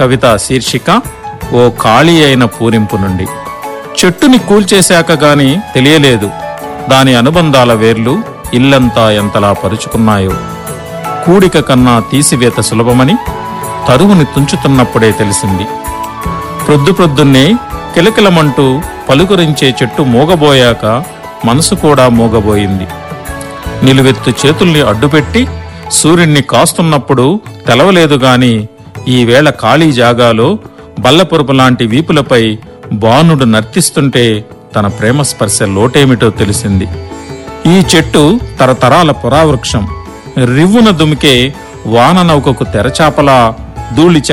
కవిత శీర్షిక ఓ ఖాళీ అయిన పూరింపు నుండి చెట్టుని కూల్చేశాక గాని తెలియలేదు దాని అనుబంధాల వేర్లు ఇల్లంతా ఎంతలా పరుచుకున్నాయో కూడిక కన్నా తీసివేత సులభమని తరువుని తుంచుతున్నప్పుడే తెలిసింది ప్రొద్దు ప్రొద్దున్నే కిలకిలమంటూ పలుకరించే చెట్టు మూగబోయాక మనసు కూడా మూగబోయింది నిలువెత్తు చేతుల్ని అడ్డుపెట్టి సూర్యుణ్ణి కాస్తున్నప్పుడు తెలవలేదు గాని ఈవేళ ఖాళీ జాగాలో బల్లపరుపు లాంటి వీపులపై బాణుడు నర్తిస్తుంటే తన ప్రేమ స్పర్శ లోటేమిటో తెలిసింది ఈ చెట్టు తరతరాల పురావృక్షం రివ్వున దుమికే వాన నౌకకు తెరచాపలా ధూళి